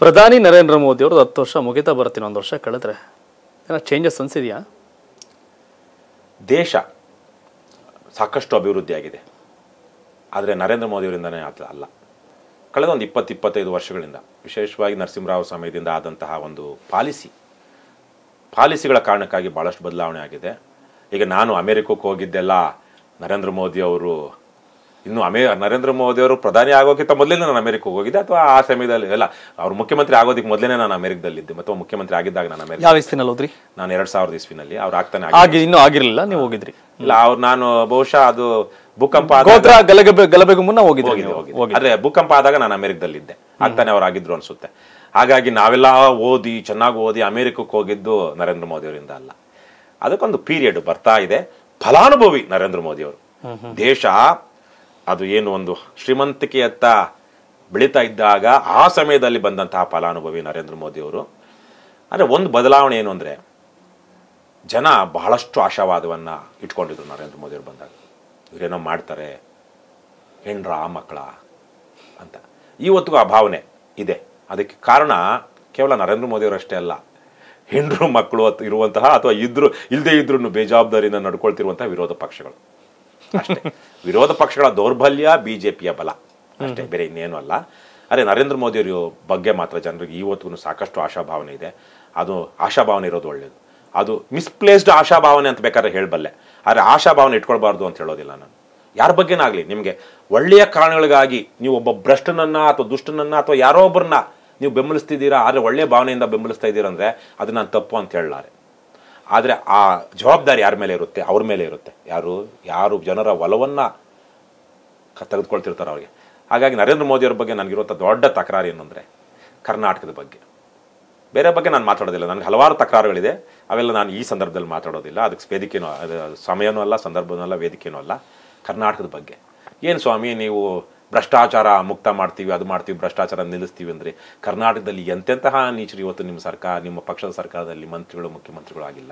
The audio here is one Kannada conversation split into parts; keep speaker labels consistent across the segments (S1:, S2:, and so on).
S1: ಪ್ರಧಾನಿ ನರೇಂದ್ರ ಮೋದಿ ಅವ್ರದ್ದು ಹತ್ತು ವರ್ಷ ಮುಗಿತಾ ಬರ್ತೀನಿ ಒಂದು ವರ್ಷ ಕಳೆದ್ರೆ ಏನೋ ಚೇಂಜಸ್ ಅನ್ಸಿದ್ಯಾ
S2: ದೇಶ ಸಾಕಷ್ಟು ಅಭಿವೃದ್ಧಿ ಆಗಿದೆ ಆದರೆ ನರೇಂದ್ರ ಮೋದಿಯವರಿಂದನೇ ಆತ ಅಲ್ಲ ಕಳೆದ ಒಂದು ಇಪ್ಪತ್ತು ಇಪ್ಪತ್ತೈದು ವರ್ಷಗಳಿಂದ ವಿಶೇಷವಾಗಿ ನರಸಿಂಹರಾವ್ ಸಮಯದಿಂದ ಆದಂತಹ ಒಂದು ಪಾಲಿಸಿ ಪಾಲಿಸಿಗಳ ಕಾರಣಕ್ಕಾಗಿ ಭಾಳಷ್ಟು ಬದಲಾವಣೆ ಆಗಿದೆ ಈಗ ನಾನು ಅಮೆರಿಕಕ್ಕೆ ಹೋಗಿದ್ದೆಲ್ಲ ನರೇಂದ್ರ ಮೋದಿ ಅವರು ಇನ್ನು ಅಮೇ ನರೇಂದ್ರ ಮೋದಿ ಅವರು ಪ್ರಧಾನಿ ಆಗೋಕ್ಕಿಂತ ಮೊದಲೇ ನಾನು ಅಮೆರಿಕಕ್ಕೆ ಹೋಗಿದ್ದೆ ಅಥವಾ ಆ ಸಮಯದಲ್ಲಿ ಎಲ್ಲ ಅವ್ರು ಮುಖ್ಯಮಂತ್ರಿ ಆಗೋದಕ್ಕೆ ಮೊದಲೇ ನಾನು ಅಮೆರಿಕದಲ್ಲಿದ್ದೆ ಮತ್ತು ಮುಖ್ಯಮಂತ್ರಿ ಆಗಿದ್ದಾಗ ನಾನು ಅಮೆರಿಕ
S1: ಯಾವ ಇಸ್ತಿನಲ್ಲಿ ಹೋದ್ರಿ
S2: ನಾನು ಎರಡ್ ಸಾವಿರದ ಇಸ್ವಿನಲ್ಲಿ ಅವ್ರು ಆಗ್ತಾನೆ
S1: ಆಗಿ ಇನ್ನೂ ಆಗಿರ್ಲಿಲ್ಲ ನೀವು ಹೋಗಿದ್ರಿ
S2: ಇಲ್ಲ ಅವ್ರು ನಾನು ಬಹುಶಃ ಅದು ಭೂಕಂಪ ಆದಾಗ
S1: ಗೋತ್ರ ಗಲಭೆ ಗಲಭೆಗೂ ಮುನ್ನ ಹೋಗಿದ್ರಿ
S2: ಹೋಗಿದ್ದೆ
S1: ನೀವು?
S2: ಹೋಗಿದ್ದೆ.
S1: ಹೋಗಿದ್ರಿ.
S2: ಆದ್ರೆ ಭೂಕಂಪ ಆದಾಗ ನಾನು ಅಮೆರಿಕದಲ್ಲಿದ್ದೆ ಆಗ್ತಾನೆ ಅವ್ರು ಆಗಿದ್ರು ಅನ್ಸುತ್ತೆ ಹಾಗಾಗಿ ನಾವೆಲ್ಲ ಓದಿ ಚೆನ್ನಾಗಿ ಓದಿ ಅಮೆರಿಕಕ್ಕೆ ಹೋಗಿದ್ದು ನರೇಂದ್ರ ಮೋದಿ ಅವರಿಂದ ಅಲ್ಲ ಅದಕ್ಕೊಂದು ಪೀರಿಯಡ್ ಬರ್ತಾ ಇದೆ ಫಲಾನುಭವಿ ನರೇಂದ್ರ ಮೋದಿ ಅವರು ದೇಶ ಅದು ಏನು ಒಂದು ಶ್ರೀಮಂತಿಕೆಯತ್ತ ಬೆಳೀತಾ ಇದ್ದಾಗ ಆ ಸಮಯದಲ್ಲಿ ಬಂದಂತಹ ಫಲಾನುಭವಿ ನರೇಂದ್ರ ಮೋದಿ ಅವರು ಅಂದ್ರೆ ಒಂದು ಬದಲಾವಣೆ ಏನು ಅಂದ್ರೆ ಜನ ಬಹಳಷ್ಟು ಆಶಾವಾದವನ್ನ ಇಟ್ಕೊಂಡಿದ್ರು ನರೇಂದ್ರ ಮೋದಿ ಅವರು ಬಂದಾಗ ಇವರೇನೋ ಮಾಡ್ತಾರೆ ಹೆಣ್ರ ಮಕ್ಕಳ ಅಂತ ಇವತ್ತಿಗೂ ಆ ಭಾವನೆ ಇದೆ ಅದಕ್ಕೆ ಕಾರಣ ಕೇವಲ ನರೇಂದ್ರ ಮೋದಿಯವರಷ್ಟೇ ಅಲ್ಲ ಹೆಂಡ್ರು ಮಕ್ಕಳು ಅತ್- ಇರುವಂತಹ ಅಥವಾ ಇದ್ರು ಇಲ್ಲದೆ ಇದ್ರು ಬೇಜವಾಬ್ದಾರಿಯಿಂದ ನಡ್ಕೊಳ್ತಿರುವಂತಹ ವಿರೋಧ ಪಕ್ಷಗಳು ಅಷ್ಟೇ ವಿರೋಧ ಪಕ್ಷಗಳ ದೌರ್ಬಲ್ಯ ಬಿಜೆಪಿಯ ಬಲ ಅಷ್ಟೇ ಬೇರೆ ಇನ್ನೇನು ಅಲ್ಲ ಅರೆ ನರೇಂದ್ರ ಮೋದಿಯವರು ಬಗ್ಗೆ ಮಾತ್ರ ಜನರಿಗೆ ಇವತ್ತಿಗೂ ಸಾಕಷ್ಟು ಆಶಾಭಾವನೆ ಇದೆ ಅದು ಆಶಾಭಾವನೆ ಇರೋದು ಒಳ್ಳೇದು ಅದು ಮಿಸ್ಪ್ಲೇಸ್ಡ್ ಆಶಾಭಾವನೆ ಅಂತ ಬೇಕಾದ್ರೆ ಹೇಳಬಲ್ಲೆ ಆದರೆ ಆಶಾಭಾವನೆ ಇಟ್ಕೊಳ್ಬಾರ್ದು ಅಂತ ಹೇಳೋದಿಲ್ಲ ನಾನು ಯಾರ ಬಗ್ಗೆನಾಗ್ಲಿ ನಿಮಗೆ ಒಳ್ಳೆಯ ಕಾರಣಗಳಿಗಾಗಿ ನೀವು ಒಬ್ಬ ಭ್ರಷ್ಟನನ್ನ ಅಥವಾ ದುಷ್ಟನನ್ನ ಅಥವಾ ಯಾರೋ ಒಬ್ಬರನ್ನ ನೀವು ಬೆಂಬಲಿಸ್ತಿದ್ದೀರಾ ಆದರೆ ಒಳ್ಳೆಯ ಭಾವನೆಯಿಂದ ಬೆಂಬಲಿಸ್ತಾ ಇದ್ದೀರಾ ಅಂದ್ರೆ ಅದು ನಾನು ತಪ್ಪು ಅಂತ ಹೇಳಲಾರೆ ಆದರೆ ಆ ಜವಾಬ್ದಾರಿ ಯಾರ ಮೇಲೆ ಇರುತ್ತೆ ಅವ್ರ ಮೇಲೆ ಇರುತ್ತೆ ಯಾರು ಯಾರು ಜನರ ಒಲವನ್ನ ಕ- ತೆಗೆದುಕೊಳ್ತಿರ್ತಾರೆ ಅವ್ರಿಗೆ ಹಾಗಾಗಿ ನರೇಂದ್ರ ಮೋದಿಯವ್ರ ಬಗ್ಗೆ ನನಗಿರುವಂಥ ದೊಡ್ಡ ತಕರಾರು ಏನಂದ್ರೆ ಕರ್ನಾಟಕದ ಬಗ್ಗೆ ಬೇರೆ ಬಗ್ಗೆ ನಾನು ಮಾತಾಡೋದಿಲ್ಲ ನನಗೆ ಹಲವಾರು ತಕರಾರುಗಳಿದೆ ಅವೆಲ್ಲ ನಾನು ಈ ಸಂದರ್ಭದಲ್ಲಿ ಮಾತಾಡೋದಿಲ್ಲ ಅದಕ್ಕೆ ವೇದಿಕೆನೂ ಅದು ಸಮಯನೂ ಅಲ್ಲ ಸಂದರ್ಭನೂ ಅಲ್ಲ ವೇದಿಕೆನೂ ಅಲ್ಲ ಕರ್ನಾಟಕದ ಬಗ್ಗೆ ಏನು ಸ್ವಾಮಿ ನೀವು ಭ್ರಷ್ಟಾಚಾರ ಮುಕ್ತ ಮಾಡ್ತೀವಿ ಅದು ಮಾಡ್ತೀವಿ ಭ್ರಷ್ಟಾಚಾರ ನಿಲ್ಲಿಸ್ತೀವಿ ಅಂದ್ರೆ ಕರ್ನಾಟಕದಲ್ಲಿ ಎಂತೆಂತಹ ನೀಚರು ಇವತ್ತು ನಿಮ್ಮ ಸರ್ಕಾರ ನಿಮ್ಮ ಪಕ್ಷದ ಸರ್ಕಾರದಲ್ಲಿ ಮಂತ್ರಿಗಳು ಮುಖ್ಯಮಂತ್ರಿಗಳು ಆಗಿಲ್ಲ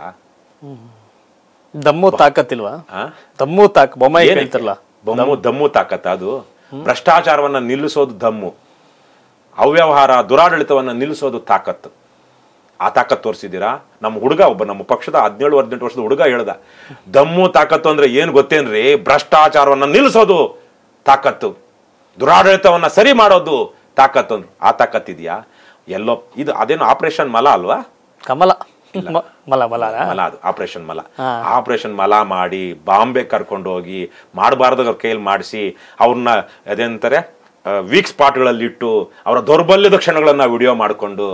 S1: ದಮ್ಮು ತಾಕತ್ತಿಲ್ವಾ
S2: ಆ?
S1: ದಮ್ಮು ತಾಕ್ ಬೊಮ್ಮಾಯಿ
S2: ಏನಕ್ಕೆ?
S1: ಹೇಳ್ತಾರಲ್ಲ
S2: ದಮ್ಮು ದಮ್ಮು ತಾಕತ್ತ ಅದು ಭ್ರಷ್ಟಾಚಾರವನ್ನ ನಿಲ್ಲಿಸೋದು ದಮ್ಮು ಅವ್ಯವಹಾರ ದುರಾಡಳಿತವನ್ನ ನಿಲ್ಲಿಸೋದು ತಾಕತ್ತು ಆ ತಾಕತ್ತು ತೋರಿಸಿದ್ದೀರಾ ನಮ್ಮ ಹುಡುಗ ಒಬ್ಬ ನಮ್ಮ ಪಕ್ಷದ ಹದಿನೇಳು ಹದಿನೆಂಟು ವರ್ಷದ ಹುಡುಗ ಹೇಳ್ದ ದಮ್ಮು ತಾಕತ್ತು ಅಂದ್ರೆ ಏನ್ ಗೊತ್ತೇನ್ರಿ ಭ್ರಷ್ಟಾಚಾರವನ್ನ ನಿಲ್ಲಿಸೋದು ತಾಕತ್ತು ದುರಾಡಳಿತವನ್ನ ಸರಿ ಮಾಡೋದು ತಾಕತ್ತು ಅಂದ್ರು ಆ ತಾಕತ್ತಿದ್ಯಾ ಎಲ್ಲೋ ಇದು ಅದೇನು ಆಪರೇಷನ್ ಮಲ ಅಲ್ವಾ
S1: ಕಮಲ ಮ- ಮಲ ಮಲ
S2: ಮಲ ಅದು ಆಪರೇಷನ್ ಮಲ ಆಪರೇಷನ್ ಮಲ ಮಾಡಿ ಬಾಂಬೆ ಕರ್ಕೊಂಡು ಹೋಗಿ ಮಾಡಬಾರ್ದ ಅವ್ರ ಕೈಯಲ್ಲಿ ಮಾಡಿಸಿ ಅವ್ರನ್ನ ಅದೇಂತಾರೆ ವೀಕ್ ಸ್ಪಾಟ್ಗಳಲ್ಲಿ ಇಟ್ಟು ಅವರ ದೌರ್ಬಲ್ಯದ ಕ್ಷಣಗಳನ್ನ ವಿಡಿಯೋ ಮಾಡಿಕೊಂಡು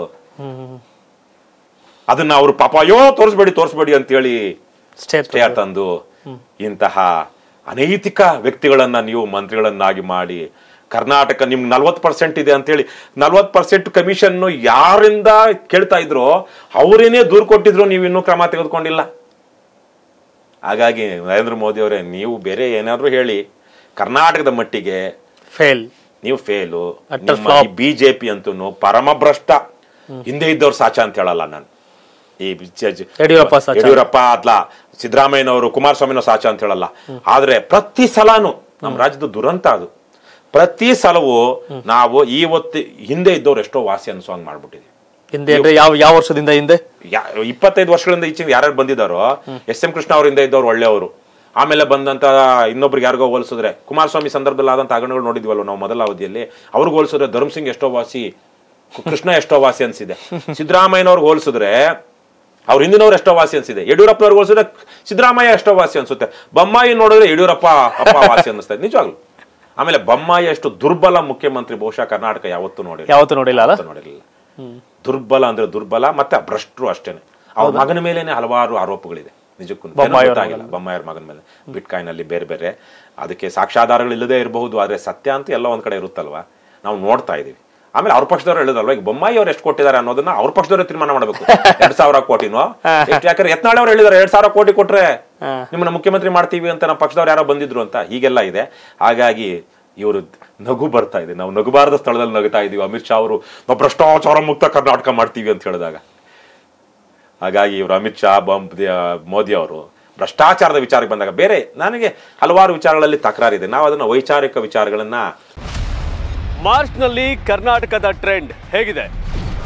S2: ಅದನ್ನ ಅವರು ಪಾಪ ಅಯ್ಯೋ ತೋರಿಸ್ಬೇಡಿ ತೋರಿಸ್ಬೇಡಿ ಅಂತೇಳಿ
S1: ಸ್ಟೇ
S2: ಸ್ಟೇ ತಂದು ಇಂತಹ ಅನೈತಿಕ ವ್ಯಕ್ತಿಗಳನ್ನ ನೀವು ಮಂತ್ರಿಗಳನ್ನಾಗಿ ಮಾಡಿ ಕರ್ನಾಟಕ ನಿಮ್ಗೆ ನಲ್ವತ್ತು ಪರ್ಸೆಂಟ್ ಇದೆ ಅಂತೇಳಿ ನಲ್ವತ್ತು ಪರ್ಸೆಂಟ್ ಕಮಿಷನ್ ಯಾರಿಂದ ಕೇಳ್ತಾ ಇದ್ರೋ ಅವರೇನೇ ದೂರು ಕೊಟ್ಟಿದ್ರು ನೀವು ಇನ್ನೂ ಕ್ರಮ ತೆಗೆದುಕೊಂಡಿಲ್ಲ ಹಾಗಾಗಿ ನರೇಂದ್ರ ಮೋದಿ ಅವರೇ ನೀವು ಬೇರೆ ಏನಾದ್ರೂ ಹೇಳಿ ಕರ್ನಾಟಕದ ಮಟ್ಟಿಗೆ
S1: ಫೇಲ್
S2: ನೀವು ಫೇಲು
S1: Utter
S2: ನಿಮ್ಮ ಈ ಬಿಜೆಪಿ ಅಂತೂ ಪರಮಭ್ರಷ್ಟ ಹಿಂದೆ ಇದ್ದವ್ರು ಸಾಚ ಅಂತ ಹೇಳಲ್ಲ ನಾನು ಈ ಜ- ಜ-
S1: ಯಡಿಯೂರಪ್ಪ ಸಾಚ.
S2: ಯಡಿಯೂರಪ್ಪ ಅತ್ಲ ಸಿದ್ದರಾಮಯ್ಯನವರು ಕುಮಾರಸ್ವಾಮಿನೋ ಸಾಚ ಅಂತ ಹೇಳಲ್ಲ ಆದ್ರೆ ಪ್ರತಿ ಸಲನು ನಮ್ಮ ರಾಜ್ಯದ ದುರಂತ ಅದು ಪ್ರತಿ ಸಲವೂ ನಾವು ಇವತ್ತು ಹಿಂದೆ ಇದ್ದವ್ರು ಎಷ್ಟೋ ವಾಸಿ ಅನ್ಸೋ ಹಂಗ್ ಮಾಡ್ಬಿಟ್ಟಿದ್ವಿ
S1: ಹಿಂದೆ ಅಂದ್ರೆ ಯಾವ ಯಾವ ವರ್ಷದಿಂದ ಹಿಂದೆ
S2: ಯಾ- ಇಪ್ಪತ್ತೈದು ವರ್ಷಗಳಿಂದ ಈಚೆಗೆ ಯಾರ್ಯಾರು ಬಂದಿದ್ದಾರೋ ಎಸ್ ಎಂ ಕೃಷ್ಣ ಅವರಿಂದ ಇದ್ದವ್ರು ಒಳ್ಳೆಯವರು ಆಮೇಲೆ ಬಂದಂತ ಇನ್ನೊಬ್ರಿಗೆ ಯಾರಿಗೋ ಹೋಲಿಸಿದ್ರೆ ಕುಮಾರಸ್ವಾಮಿ ಸಂದರ್ಭದಲ್ಲಿ ಆದಂತ ಹಗರಣಗಳು ನೋಡಿದ್ವಲ್ಲ ನಾವು ಮೊದಲ ಅವಧಿಯಲ್ಲಿ ಅವ್ರಿಗೆ ಹೋಲಿಸಿದ್ರೆ ಧರ್ಮ್ ಸಿಂಗ್ ಎಷ್ಟೋ ವಾಸಿ ಕು- ಕೃಷ್ಣ ಎಷ್ಟೋ ವಾಸಿ ಅನ್ಸಿದೆ ಸಿದ್ದರಾಮಯ್ಯನವ್ರಿಗೆ ಹೋಲಿಸಿದ್ರೆ ಅವ್ರ ಹಿಂದಿನವ್ರು ಎಷ್ಟೋ ವಾಸಿ ಅನ್ಸಿದೆ ಯಡಿಯೂರಪ್ಪನವ್ರಿಗೆ ಹೋಲಿಸಿದ್ರೆ ಸಿದ್ದರಾಮಯ್ಯ ಎಷ್ಟೋ ವಾಸಿ ಅನ್ಸುತ್ತೆ ಬೊಮ್ಮಾಯಿ ನೋಡಿದ್ರೆ ಯಡಿಯೂರಪ್ಪ ಅಪ್ಪ ವಾಸಿ ಅನ್ನಿಸ್ತಾ ಇದೆ ನಿಜವಾಗ್ಲು ಆಮೇಲೆ ಬೊಮ್ಮಾಯಿ ಅಷ್ಟು ದುರ್ಬಲ ಮುಖ್ಯಮಂತ್ರಿ ಬಹುಶಃ ಕರ್ನಾಟಕ ಯಾವತ್ತೂ ನೋಡಿಲ್ಲ
S1: ಯಾವತ್ತೂ ನೋಡಿಲ್ಲ ಅಲ್ಲ
S2: ಯಾವತ್ತೂ ನೋಡಿರಲಿಲ್ಲ ದುರ್ಬಲ ಅಂದ್ರೆ ದುರ್ಬಲ ಮತ್ತೆ ಭ್ರಷ್ಟರು ಅಷ್ಟೇನೆ ಅವ್ರ ಮಗನ ಮೇಲೇನೆ ಹಲವಾರು ಆರೋಪಗಳಿದೆ ನಿಜಕ್ಕೂ ಏನೋ
S1: ಬೊಮ್ಮಾಯಿ ಅವ್ರ
S2: ಗೊತ್ತಾಗಿಲ್ಲ ಬೊಮ್ಮಾಯಿಯವ್ರ ಮಗನ ಮೇಲೆ ಬಿಟ್ಕಾಯಿನ್ ಅಲ್ಲಿ ಬೇರೆ ಬೇರೆ ಅದಕ್ಕೆ ಸಾಕ್ಷ್ಯಾಧಾರಗಳು ಇಲ್ಲದೆ ಇರಬಹುದು ಆದ್ರೆ ಸತ್ಯ ಅಂತ ಎಲ್ಲ ಒಂದ್ ಕಡೆ ಇರುತ್ತಲ್ವಾ ನಾವು ನೋಡ್ತಾ ಇದೀವಿ ಆಮೇಲೆ ಅವ್ರ ಪಕ್ಷದವ್ರು ಹೇಳಿದ್ರಲ್ವಾ ಈಗ ಬೊಮ್ಮಾಯಿ ಅವ್ರು ಎಷ್ಟು ಕೊಟ್ಟಿದ್ದಾರೆ ಅನ್ನೋದನ್ನ ಅವ್ರ ಪಕ್ಷದವ್ರೆ ತೀರ್ಮಾನ ಮಾಡಬೇಕು ಎರಡ್ ಸಾವಿರ ಕೋಟಿನೋ ಎಷ್ಟು ಯಾಕಂದ್ರೆ ಯತ್ನಾಳ್ ಅವ್ರು ಹೇಳಿದಾರೆ ಎರಡ್ ಸಾವಿರ ಕೋಟಿ ಕೊಟ್ರೆ ನಿಮ್ಮನ್ನ ಮುಖ್ಯಮಂತ್ರಿ ಮಾಡ್ತೀವಿ ಅಂತ ನಮ್ಮ ಪಕ್ಷದವ್ರು ಯಾರೋ ಬಂದಿದ್ರು ಅಂತ ಹೀಗೆಲ್ಲ ಇದೆ ಹಾಗಾಗಿ ಇವರು ನಗು ಬರ್ತಾ ಇದೆ ನಾವು ನಗುಬಾರದ ಸ್ಥಳದಲ್ಲಿ ನಗುತ್ತಾ ಇದೀವಿ ಅಮಿತ್ ಶಾ ಅವರು ನಾವು ಭ್ರಷ್ಟಾಚಾರ ಮುಕ್ತ ಕರ್ನಾಟಕ ಮಾಡ್ತೀವಿ ಅಂತ ಹೇಳಿದಾಗ ಹಾಗಾಗಿ ಇವರು ಅಮಿತ್ ಶಾ ಬಂ- ಮೋದಿ ಅವರು ಭ್ರಷ್ಟಾಚಾರದ ವಿಚಾರಕ್ಕೆ ಬಂದಾಗ ಬೇರೆ ನನಗೆ ಹಲವಾರು ವಿಚಾರಗಳಲ್ಲಿ ತಕರಾರಿದೆ ನಾವು ಅದನ್ನ ವೈಚಾರಿಕ ವಿಚಾರಗಳನ್ನ
S3: ಮಾರ್ಚ್ನಲ್ಲಿ ಕರ್ನಾಟಕದ ಟ್ರೆಂಡ್ ಹೇಗಿದೆ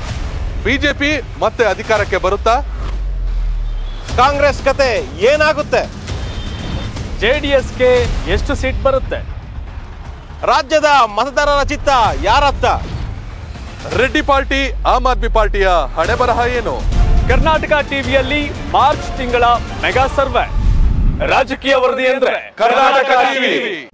S3: ಬಿಜೆಪಿ ಮತ್ತೆ ಅಧಿಕಾರಕ್ಕೆ ಬರುತ್ತಾ
S4: ಕಾಂಗ್ರೆಸ್ ಕತೆ ಏನಾಗುತ್ತೆ
S1: ಜೆ ಡಿ ಎಸ್ಗೆ ಎಷ್ಟು ಸೀಟ್ ಬರುತ್ತೆ
S4: ರಾಜ್ಯದ ಮತದಾರರ ಚಿತ್ತ ಯಾರತ್ತ
S3: ರೆಡ್ಡಿ ಪಾರ್ಟಿ ಆಮ್ ಆದ್ಮಿ ಪಾರ್ಟಿಯ ಹಣೆ ಬರಹ ಏನು
S1: ಕರ್ನಾಟಕ ಟಿವಿಯಲ್ಲಿ ಮಾರ್ಚ್ ತಿಂಗಳ ಮೆಗಾ ಸರ್ವೆ ರಾಜಕೀಯ ವರದಿ ಅಂದ್ರೆ
S3: ಕರ್ನಾಟಕ ಟಿವಿ